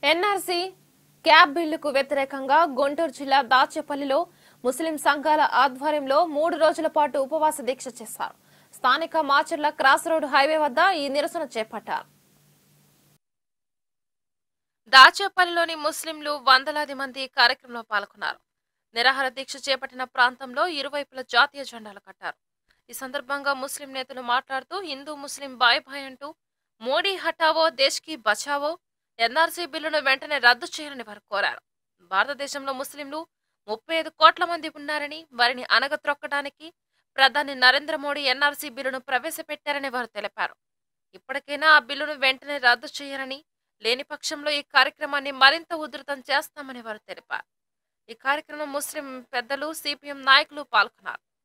NRC cab బిల్లుకు వ్యతిరేకంగా గుంటూరు జిల్లా దాచేపల్లిలో ముస్లిం సంఘాల ఆధ్వర్యంలో మూడు రోజుల పాటు ఉపవాస దీక్ష చేశారు స్థానిక మాచర్ల క్రాస్ రోడ్ హైవే వద్ద ఈ నిరసన చేపట్టారు దాచేపల్లిలోని ముస్లింలు వందలాది మంది ఈ కార్యక్రమంలో పాల్గొన్నారు నిరాహార దీక్ష చేపట్టిన ప్రాంతంలో ఇరువైపుల జాతీయ జెండాలు కట్టారు ఈ సందర్భంగా ముస్లిం నేతలు మాట్లాడుతూ హిందూ ముస్లిం బాయ్ బాయ్ అంటూ మోడీ హటావో దేశ్ కి బచావో ఎన్ఆర్సీ బిల్లును వెంటనే రద్దు చేయాలని వారు కోరారు భారతదేశంలో ముస్లింలు ముప్పై ఐదు కోట్ల మంది ఉన్నారని వారిని అనగత్రొక్కడానికి ప్రధాని నరేంద్ర మోడీ ఎన్ఆర్సీ బిల్లును ప్రవేశపెట్టారని వారు తెలిపారు ఇప్పటికైనా ఆ బిల్లును వెంటనే రద్దు చేయాలని లేని పక్షంలో ఈ కార్యక్రమాన్ని మరింత ఉధృతం చేస్తామని వారు తెలిపారు ఈ కార్యక్రమం ముస్లిం పెద్దలు సిపిఎం నాయకులు పాల్గొన్నారు